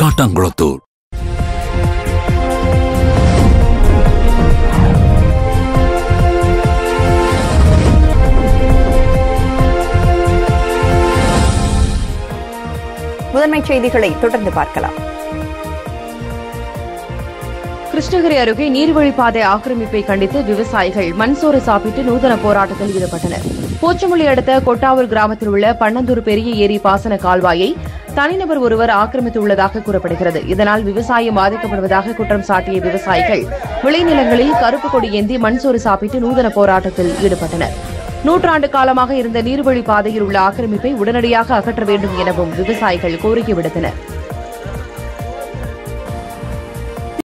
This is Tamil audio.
காட்டாங்குளத்தூர் முதன்மைச் செய்திகளை தொடர்ந்து பார்க்கலாம் கிருஷ்ணகிரி அருகே நீர்வழிப்பாதை ஆக்கிரமிப்பை கண்டித்து விவசாயிகள் மண்சோறு சாப்பிட்டு நூதன போராட்டத்தில் ஈடுபட்டனர் போச்சமொழி அடுத்த கொட்டாவூர் கிராமத்தில் உள்ள பன்னந்தூர் பெரிய ஏரி பாசன கால்வாயை தனிநபர் ஒருவர் ஆக்கிரமித்துள்ளதாக கூறப்படுகிறது இதனால் விவசாயம் பாதிக்கப்படுவதாக குற்றம் சாட்டிய விவசாயிகள் விளைநிலங்களில் கருப்பு கொடி ஏந்தி மண்சோறு சாப்பிட்டு நூதன போராட்டத்தில் ஈடுபட்டனர் நூற்றாண்டு காலமாக இருந்த நீர்வழி பாதையில் உள்ள ஆக்கிரமிப்பை உடனடியாக அகற்ற வேண்டும் எனவும் விவசாயிகள் கோரிக்கை விடுத்தனர்